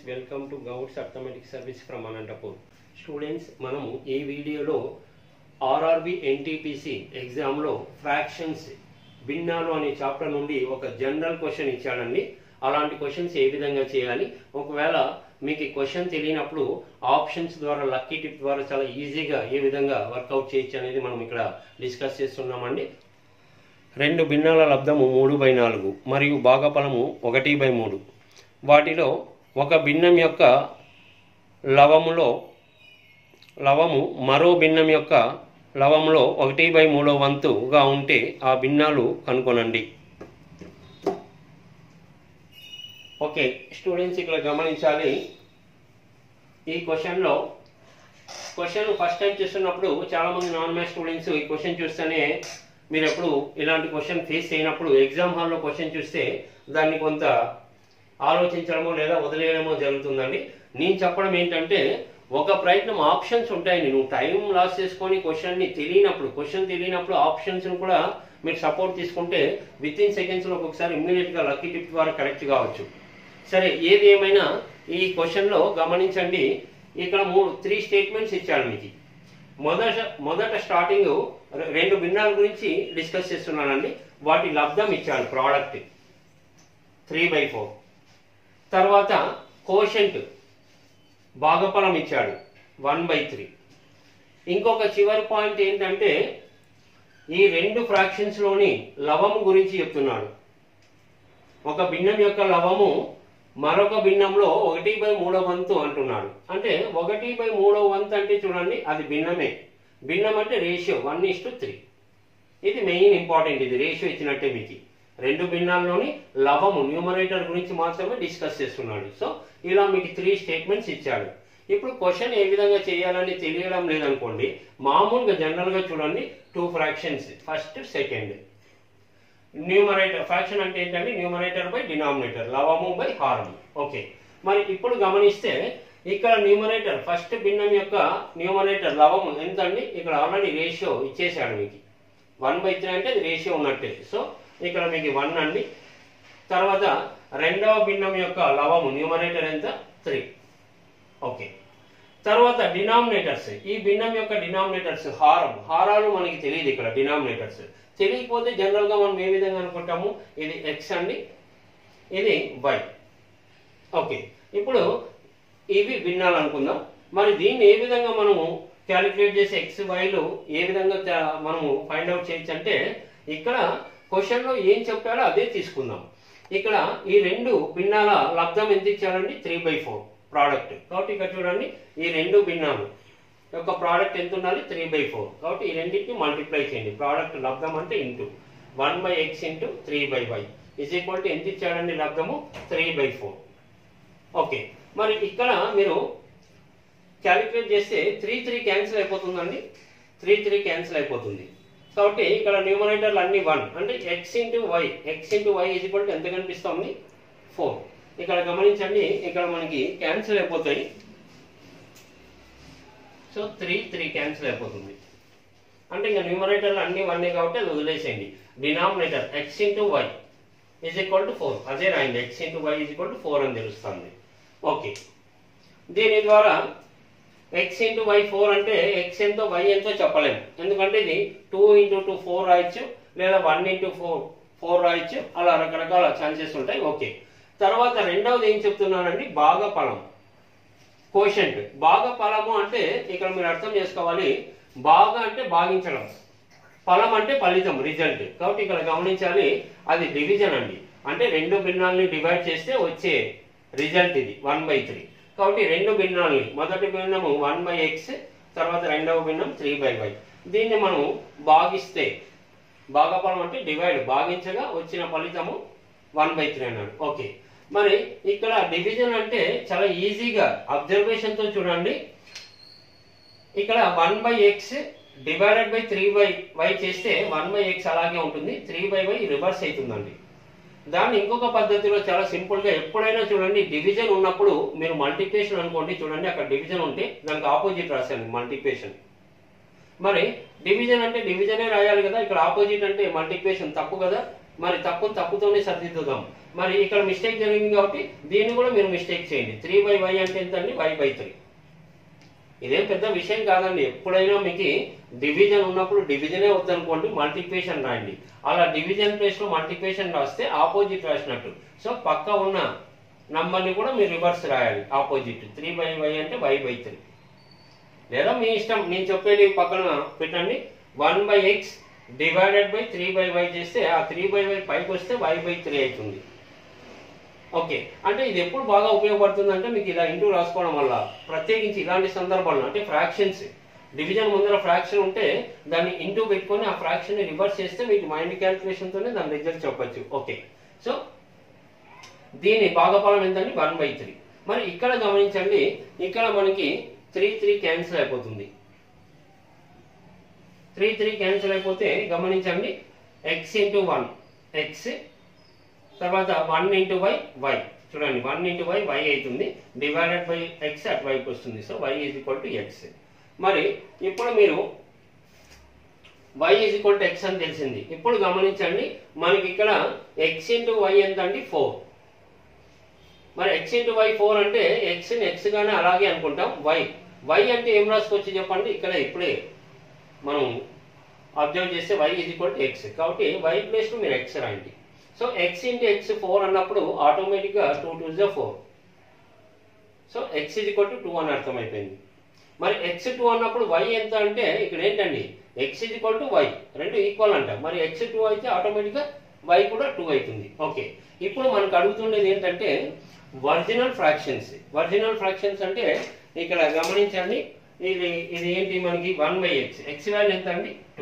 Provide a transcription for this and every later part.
welcome to Goud's arithmetic service from Anantapur students మనము ఈ వీడియోలో ఆర్ఆర్బి ఎన్టీపీసీ ఎగ్జామ్లో ఫ్రాక్షన్స్ భిన్నాలు అనే చాప్టర్ నుండి ఒక జనరల్ క్వశ్చన్ ఇచ్చాడండి అలాంటి క్వశ్చన్స్ ఏ విధంగా చేయాలి ఒకవేళ మీకు ఈ క్వశ్చన్ తెలియనప్పుడు ఆప్షన్స్ ద్వారా లక్కీ టిప్ ద్వారా చాలా ఈజీగా ఏ విధంగా వర్కౌట్ చేయొచ్చు అనేది మనం ఇక్కడ డిస్కస్ చేస్తున్నామండి రెండు భిన్నాల లబ్ధము మూడు బై నాలుగు మరియు భాగఫలము ఒకటి బై మూడు వాటిలో ఒక భిన్నం యొక్క లవములో లవము మరో భిన్నం యొక్క లవములో ఒకటి బై మూడో వంతుగా ఉంటే ఆ భిన్నాలు కనుగొనండి ఓకే స్టూడెంట్స్ ఇక్కడ గమనించాలి ఈ క్వశ్చన్లో క్వశ్చన్ ఫస్ట్ టైం చూస్తున్నప్పుడు చాలామంది నాన్ మ్యాథ్స్ స్టూడెంట్స్ ఈ క్వశ్చన్ చూస్తేనే మీరు ఎప్పుడు ఇలాంటి క్వశ్చన్ ఫేస్ చేయనప్పుడు ఎగ్జామ్ హాల్లో క్వశ్చన్ చూస్తే దాన్ని కొంత ఆలోచించడమో లేదా వదిలేయడమో జరుగుతుందండి నేను చెప్పడం ఏంటంటే ఒక ప్రయత్నం ఆప్షన్స్ ఉంటాయండి నువ్వు టైం లాస్ చేసుకొని క్వశ్చన్ని తెలియనప్పుడు క్వశ్చన్ తెలియనప్పుడు ఆప్షన్స్ని కూడా మీరు సపోర్ట్ తీసుకుంటే విత్ ఇన్ సెకండ్స్లో ఒక్కొక్కసారి ఇమ్మీడియట్గా లక్కీ టిప్ ద్వారా కరెక్ట్ కావచ్చు సరే ఏది ఏమైనా ఈ క్వశ్చన్లో గమనించండి ఇక్కడ మూడు త్రీ స్టేట్మెంట్స్ ఇచ్చాడు మీకు మొదట మొదట స్టార్టింగ్ రెండు భిన్నాల గురించి డిస్కస్ చేస్తున్నానండి వాటి లబ్ధం ఇచ్చాడు ప్రోడక్ట్ త్రీ బై ఫోర్ తర్వాత కోషంట్ భాగఫలం ఇచ్చాడు వన్ బై త్రీ ఇంకొక చివరి పాయింట్ ఏంటంటే ఈ రెండు ఫ్రాక్షన్స్లోని లవము గురించి చెప్తున్నాడు ఒక భిన్నం యొక్క లవము మరొక భిన్నంలో ఒకటి బై మూడో వంతు అంటున్నాడు అంటే ఒకటి బై మూడో వంతు అంటే చూడండి అది భిన్నమే భిన్నం అంటే ratio one is to three ఇది మెయిన్ ఇంపార్టెంట్ ఇది రేషియో ఇచ్చినట్టే మీకు రెండు భిన్నాల్లోని లవము న్యూమరేటర్ గురించి మాత్రమే డిస్కస్ చేస్తున్నాడు సో ఇలా మీకు త్రీ స్టేట్మెంట్స్ ఇచ్చాడు ఇప్పుడు క్వశ్చన్ ఏ విధంగా చేయాలని తెలియడం లేదనుకోండి మామూలుగా జనరల్గా చూడండి two fractions first second numerator fraction అంటే ఏంటంటే న్యూమరేటర్ బై డినామినేటర్ లవము బై హారము ఓకే మరి ఇప్పుడు గమనిస్తే ఇక్కడ న్యూమరేటర్ ఫస్ట్ భిన్నం యొక్క న్యూమరేటర్ లవము ఎంత అండి ఇక్కడ ఆల్రెడీ రేషియో ఇచ్చేసాడు మీకు వన్ బై త్రీ అంటే అది రేషియో ఉన్నట్టే సో ఇక్కడ మీకు వన్ అండి తర్వాత రెండవ భిన్నం యొక్క లవము న్యూమరేటర్ ఎంత త్రీ ఓకే తర్వాత డినామినేటర్స్ ఈ భిన్నం యొక్క డినామినేటర్స్ హారం హారాలు మనకి తెలియదు ఇక్కడ డినామినేటర్స్ తెలియకపోతే జనరల్గా మనం ఏ విధంగా అనుకుంటాము ఇది ఎక్స్ అండి ఇది వై ఓకే ఇప్పుడు ఇవి భిన్నాలు అనుకుందాం మరి దీన్ని ఏ విధంగా మనము క్యాలిక్యులేట్ చేసి ఎక్స్ వైలు ఏ విధంగా త- మనము ఫైండ్ అవుట్ చేయొచ్చు అంటే ఇక్కడ క్వశ్చన్లో ఏం చెప్పాడో అదే తీసుకుందాం ఇక్కడ ఈ రెండు భిన్నాల లబ్ధం ఎంత ఇచ్చాడండి త్రీ బై ఫోర్ ప్రోడక్ట్ కాబట్టి ఇక్కడ చూడండి ఈ రెండు భిన్నాలు యొక్క ప్రోడక్ట్ ఎంత ఉండాలి త్రీ బై ఫోర్ కాబట్టి ఈ రెండింటిని మల్టిప్లై చేయండి ప్రోడక్ట్ లబ్ధం అంటే into one by X into three by Y is equal to ఎంత ఇచ్చాడండి లబ్ధము త్రీ బై ఫోర్ ఓకే మరి ఇక్కడ మీరు క్యాలిక్యులేట్ చేస్తే త్రీ త్రీ క్యాన్సిల్ అయిపోతుందండి త్రీ త్రీ క్యాన్సిల్ అయిపోతుంది కాబట్టి ఇక్కడ న్యూమరేటర్లు అన్ని వన్ అంటే X into Y X into Y is equal to ఎంత కనిపిస్తుంది ఫోర్ ఇక్కడ గమనించండి ఇక్కడ మనకి క్యాన్సిల్ అయిపోతాయి సో త్రీ త్రీ క్యాన్సిల్ అయిపోతుంది అంటే ఇంకా న్యూమరేటర్లు అన్ని వన్నే కాబట్టి అది వదిలేసేయండి denominator X into Y is equal to four అదే రాయండి X into Y is equal to four అని తెలుస్తుంది ఓకే దీని ద్వారా ఎక్స్ ఇంటూ వై ఫోర్ అంటే ఎక్స్ ఎంతో వై ఎంతో చెప్పలేము ఎందుకంటే ఇది టూ ఇంటూ టూ ఫోర్ రాయొచ్చు లేదా వన్ ఇంటూ ఫోర్ ఫోర్ రాయొచ్చు అలా రకరకాల ఛాన్సెస్ ఉంటాయి ఓకే తర్వాత రెండవది ఏం చెప్తున్నానండి భాగఫలం కోషంట్ భాగఫలము అంటే ఇక్కడ మీరు అర్థం చేసుకోవాలి బాగా అంటే భాగించడం ఫలం అంటే ఫలితం రిజల్ట్ కాబట్టి ఇక్కడ గమనించాలి అది డివిజన్ అండి అంటే రెండు భిన్నాల్ని డివైడ్ చేస్తే వచ్చే రిజల్ట్ ఇది వన్ బై త్రీ కాబట్టి రెండు భిన్నాల్ని మొదటి భిన్నము వన్ బై ఎక్స్ తర్వాత రెండవ భిన్నం త్రీ బై వై దీన్ని మనం భాగిస్తే భాగఫలం అంటే డివైడ్ భాగించగా వచ్చిన ఫలితము వన్ బై త్రీ అన్నాడు ఓకే మరి ఇక్కడ డివిజన్ అంటే చాలా ఈజీగా అబ్జర్వేషన్ తో చూడండి ఇక్కడ one by X divided by three by Y చేస్తే వన్ బై ఎక్స్ అలాగే ఉంటుంది త్రీ బై వై రివర్స్ అవుతుందండి దాన్ని ఇంకొక పద్ధతిలో చాలా సింపుల్ గా ఎప్పుడైనా చూడండి డివిజన్ ఉన్నప్పుడు మీరు మల్టిప్లికేషన్ అనుకోండి చూడండి అక్కడ డివిజన్ ఉంటే దానికి ఆపోజిట్ రాశాను మల్టిప్లికేషన్ మరి డివిజన్ అంటే డివిజనే రాయాలి కదా ఇక్కడ ఆపోజిట్ అంటే మల్టిప్లికేషన్ తప్పు కదా మరి తప్పు తప్పుతోనే సరిదిద్దుదాం మరి ఇక్కడ మిస్టేక్ జరిగింది కాబట్టి దీన్ని కూడా మీరు మిస్టేక్ చేయండి త్రీ బై వై అంటే ఎంత అండి వై బై త్రీ ఇదేం పెద్ద విషయం కాదండి ఎప్పుడైనా మీకు డివిజన్ ఉన్నప్పుడు డివిజనే వద్దనుకోండి మల్టిప్లికేషన్ రాయండి అలా డివిజన్ ప్లేస్ లో మల్టిప్లికేషన్ రాస్తే ఆపోజిట్ రాసినట్టు సో పక్క ఉన్న నంబర్ని కూడా మీరు రివర్స్ రాయాలి ఆపోజిట్ త్రీ బై వై అంటే వై బై త్రీ లేదా మీ ఇష్టం నేను చెప్పేది పక్కన పెట్టండి one by X divided by three by Y చేస్తే ఆ త్రీ బై వై పైకి వస్తే వై బై త్రీ అవుతుంది ఓకే అంటే ఇది ఎప్పుడు బాగా ఉపయోగపడుతుంది అంటే మీకు ఇలా ఇంటూ రాసుకోవడం వల్ల ప్రత్యేకించి ఇలాంటి సందర్భాల్లో అంటే ఫ్రాక్షన్స్ డివిజన్ ముందర ఫ్రాక్షన్ ఉంటే దాన్ని ఇంటూ పెట్టుకొని ఆ ఫ్రాక్షన్ ని రివర్స్ చేస్తే మీకు మైండ్ క్యాల్కులేషన్ తోనే దాని రిజల్ట్ చెప్పొచ్చు ఓకే సో దీని భాగఫలం ఎంతండి వన్ బై త్రీ మరి ఇక్కడ గమనించండి ఇక్కడ మనకి త్రీ త్రీ క్యాన్సిల్ అయిపోతుంది త్రీ త్రీ క్యాన్సిల్ అయిపోతే గమనించండి ఎక్స్ ఇంటూ వన్ ఎక్స్ తర్వాత వన్ ఇంటూ వై వై చూడండి వన్ ఇంటూ వై వై అవుతుంది డివైడెడ్ బై ఎక్స్ అట్ వైకి వస్తుంది so Y is equal to X మరి ఇప్పుడు మీరు Y is equal to X అని తెలిసింది ఇప్పుడు గమనించండి మనకి ఇక్కడ ఎక్స్ ఇంటూ వై ఎంత అండి ఫోర్ మరి ఎక్స్ ఇంటూ వై ఫోర్ అంటే ఎక్స్ ని ఎక్స్ గానే అలాగే అనుకుంటాం వై వై అంటే ఏం రాసుకోవచ్చు చెప్పండి ఇక్కడ ఇప్పుడే మనం అబ్జర్వ్ చేస్తే Y is equal to X కాబట్టి వై ప్లేస్ మీరు ఎక్స్ రాయండి so X into X four అన్నప్పుడు ఆటోమేటిక్గా టూ టూ జా four so X is equal to two అని అర్థమైపోయింది మరి ఎక్స్ టూ అన్నప్పుడు వై ఎంత అంటే ఇక్కడ ఏంటండి X is equal to Y రెండు ఈక్వల్ అంట మరి ఎక్స్ టూ అయితే ఆటోమేటిక్గా వై కూడా టూ అవుతుంది ఓకే ఇప్పుడు మనకు అడుగుతుండేది ఏంటంటే ఒరిజినల్ ఫ్రాక్షన్స్ ఒరిజినల్ ఫ్రాక్షన్స్ అంటే ఇక్కడ గమనించండి ఇది ఇది ఏంటి మనకి one by X X value ఎంత అండి టూ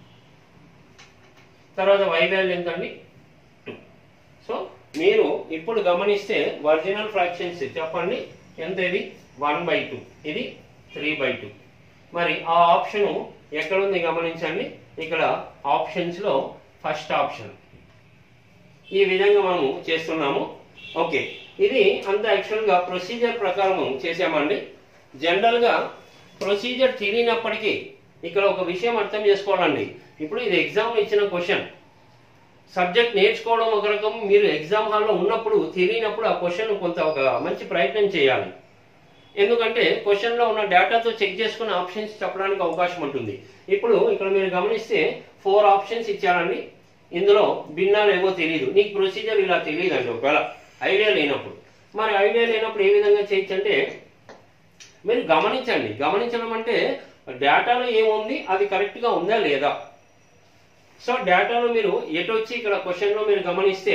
తర్వాత వై వాల్యూ ఎంత అండి టూ సో మీరు ఇప్పుడు గమనిస్తే ఒరిజినల్ ఫ్రాక్షన్స్ చెప్పండి ఎంత ఇది వన్ బై టూ ఇది త్రీ బై టూ మరి ఆ ఆప్షన్ ఎక్కడ ఉంది గమనించండి ఇక్కడ ఆప్షన్స్ లో ఫస్ట్ ఆప్షన్ ఈ విధంగా మనము చేస్తున్నాము ఓకే ఇది అంత యాక్చువల్ గా ప్రొసీజర్ ప్రకారం చేసామండి జనరల్ గా ప్రొసీజర్ తెలియనప్పటికీ ఇక్కడ ఒక విషయం అర్థం చేసుకోవాలండి ఇప్పుడు ఇది ఎగ్జామ్ ఇచ్చిన క్వశ్చన్ సబ్జెక్ట్ నేర్చుకోవడం ఒక రకం మీరు ఎగ్జామ్ హాల్లో ఉన్నప్పుడు తెలియనప్పుడు ఆ క్వశ్చన్ కొంత ఒక మంచి ప్రయత్నం చేయాలి ఎందుకంటే క్వశ్చన్ లో ఉన్న డేటాతో చెక్ చేసుకుని ఆప్షన్స్ చెప్పడానికి అవకాశం ఉంటుంది ఇప్పుడు ఇక్కడ మీరు గమనిస్తే ఫోర్ ఆప్షన్స్ ఇచ్చారండి ఇందులో భిన్నాలు ఏవో తెలియదు నీకు ప్రొసీజర్ ఇలా తెలియదు అండి ఒకవేళ ఐడియా లేనప్పుడు మరి ఐడియా లేనప్పుడు ఏ విధంగా చేయొచ్చు అంటే మీరు గమనించండి గమనించడం అంటే డేటాలో ఏముంది అది కరెక్ట్ గా ఉందా లేదా సో డేటాలో మీరు ఎటు వచ్చి ఇక్కడ క్వశ్చన్ లో మీరు గమనిస్తే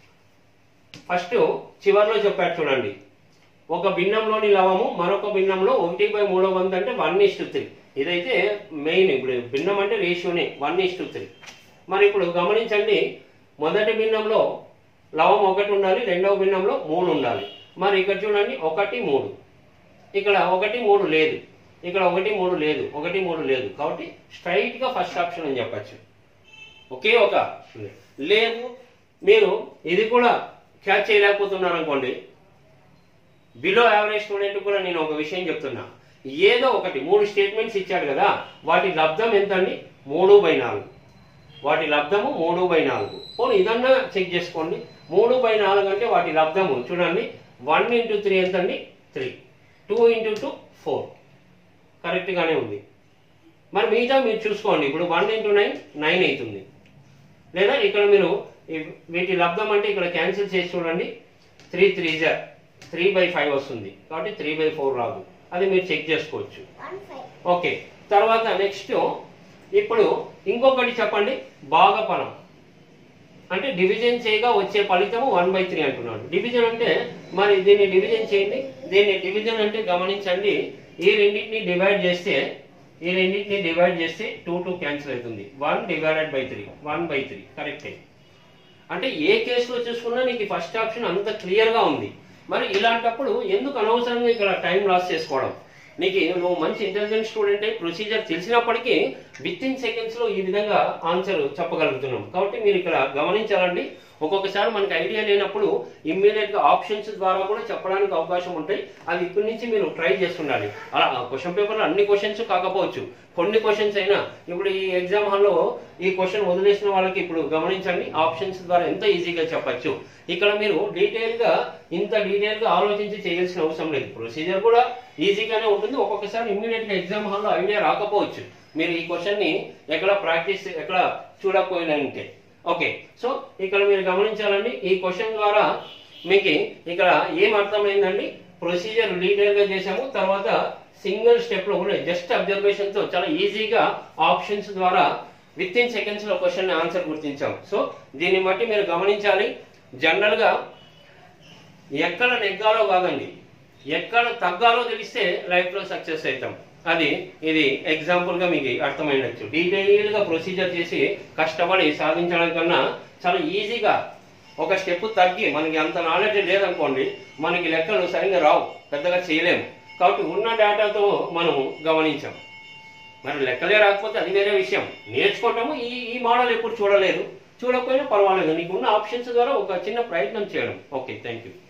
ఫస్ట్ చివర్లో చెప్పారు చూడండి ఒక భిన్నంలోని లవము మరొక భిన్నంలో ఒకటి బై మూడో వంద అంటే వన్ ఇస్ టు త్రీ ఇదైతే మెయిన్ ఇప్పుడు భిన్నం అంటే రేషియోనే వన్ ఇస్ టు త్రీ మరి ఇప్పుడు గమనించండి మొదటి భిన్నంలో లవం ఒకటి ఉండాలి రెండవ భిన్నంలో మూడు ఉండాలి మరి ఇక్కడ చూడండి ఒకటి మూడు ఇక్కడ ఒకటి మూడు లేదు ఇక్కడ ఒకటి మూడు లేదు ఒకటి మూడు లేదు కాబట్టి స్ట్రైట్ గా ఫస్ట్ ఆప్షన్ అని చెప్పచ్చు ఒకే ఒక లేదు మీరు ఇది కూడా క్యాచ్ చేయలేకపోతున్నారు అనుకోండి బిలో యావరేజ్ స్టూడెంట్ కూడా నేను ఒక విషయం చెప్తున్నా ఏదో ఒకటి మూడు స్టేట్మెంట్స్ ఇచ్చాడు కదా వాటి లబ్ధం ఎంత అండి మూడు బై నాలుగు వాటి లబ్ధము మూడు బై నాలుగు పోనీ ఇదన్నా చెక్ చేసుకోండి మూడు బై నాలుగు అంటే వాటి లబ్ధము చూడండి వన్ ఇంటూ త్రీ ఎంత అండి three two into two four కరెక్ట్గానే ఉంది మరి మిగతా మీరు చూసుకోండి ఇప్పుడు వన్ ఇంటూ నైన్ నైన్ అవుతుంది లేదా ఇక్కడ మీరు ఈ- వీటి లబ్ధం అంటే ఇక్కడ క్యాన్సిల్ చేసి చూడండి త్రీ త్రీ జా త్రీ బై ఫైవ్ వస్తుంది కాబట్టి త్రీ బై ఫోర్ రాదు అది మీరు చెక్ చేసుకోవచ్చు ఓకే తర్వాత నెక్స్ట్ ఇప్పుడు ఇంకొకటి చెప్పండి భాగఫలం అంటే డివిజన్ చేయగా వచ్చే ఫలితము వన్ బై త్రీ అంటున్నాడు డివిజన్ అంటే మరి దీన్ని డివిజన్ చేయండి దీన్ని డివిజన్ అంటే గమనించండి ఈ రెండింటిని డివైడ్ చేస్తే ఈ రెండింటిని డివైడ్ చేస్తే టూ టూ క్యాన్సిల్ అవుతుంది one divided by three one by three కరెక్టే అంటే ఏ కేసులో చూసుకున్నా నీకు ఫస్ట్ ఆప్షన్ అంత క్లియర్ గా ఉంది మరి ఇలాంటప్పుడు ఎందుకు అనవసరంగా ఇక్కడ టైం లాస్ చేసుకోవడం నీకు నువ్వు మంచి ఇంటెలిజెంట్ స్టూడెంట్ అయి ప్రొసీజర్ తెలిసినప్పటికీ విత్ ఇన్ సెకండ్స్ లో ఈ విధంగా ఆన్సర్ చెప్పగలుగుతున్నాం కాబట్టి మీరు ఇక్కడ గమనించాలండి ఒక్కొక్కసారి మనకి ఐడియా లేనప్పుడు ఇమ్మీడియట్ గా ఆప్షన్స్ ద్వారా కూడా చెప్పడానికి అవకాశం ఉంటాయి అది ఇప్పటి నుంచి మీరు ట్రై చేస్తుండాలి అలా క్వశ్చన్ పేపర్లో అన్ని క్వశ్చన్స్ కాకపోవచ్చు కొన్ని క్వశ్చన్స్ అయినా ఇప్పుడు ఈ ఎగ్జామ్ హాల్లో ఈ క్వశ్చన్ వదిలేసిన వాళ్ళకి ఇప్పుడు గమనించండి ఆప్షన్స్ ద్వారా ఎంత ఈజీగా చెప్పచ్చు ఇక్కడ మీరు డీటెయిల్ గా ఇంత డీటెయిల్ గా ఆలోచించి చేయాల్సిన అవసరం లేదు ప్రొసీజర్ కూడా ఈజీగానే ఉంటుంది ఒక్కొక్కసారి ఇమ్మీడియట్ గా ఎగ్జామ్ హాల్లో ఐడియా రాకపోవచ్చు మీరు ఈ క్వశ్చన్ ని ఎక్కడ ప్రాక్టీస్ ఎక్కడ చూడకపోయినా ఉంటే ఓకే సో ఇక్కడ మీరు గమనించాలండి ఈ క్వశ్చన్ ద్వారా మీకు ఇక్కడ ఏం అర్థమైందండి ప్రొసీజర్ డీటెయిల్ గా చేసాము తర్వాత సింగిల్ స్టెప్ లో కూడా జస్ట్ అబ్జర్వేషన్ తో చాలా ఈజీగా ఆప్షన్స్ ద్వారా విత్ ఇన్ సెకండ్స్ లో క్వశ్చన్ ఆన్సర్ గుర్తించాం సో దీన్ని బట్టి మీరు గమనించాలి జనరల్ గా ఎక్కడ నెగ్గాలో కాదండి ఎక్కడ తగ్గాలో తెలిస్తే లైఫ్ లో సక్సెస్ అవుతాం అది ఇది ఎగ్జాంపుల్ గా మీకు అర్థమైనచ్చు డీటెయిల్ గా ప్రొసీజర్ చేసి కష్టపడి సాధించడం కన్నా చాలా ఈజీగా ఒక స్టెప్ తగ్గి మనకి అంత నాలెడ్జ్ లేదనుకోండి మనకి లెక్కలు సరిగ్గా రావు పెద్దగా చేయలేము కాబట్టి ఉన్న డేటాతో మనం గమనించాం మరి లెక్కలే రాకపోతే అది వేరే విషయం నేర్చుకోవటము ఈ ఈ మోడల్ ఎప్పుడు చూడలేదు చూడకపోయినా పర్వాలేదు నీకు ఉన్న ఆప్షన్స్ ద్వారా ఒక చిన్న ప్రయత్నం చేయడం ఓకే థ్యాంక్ యూ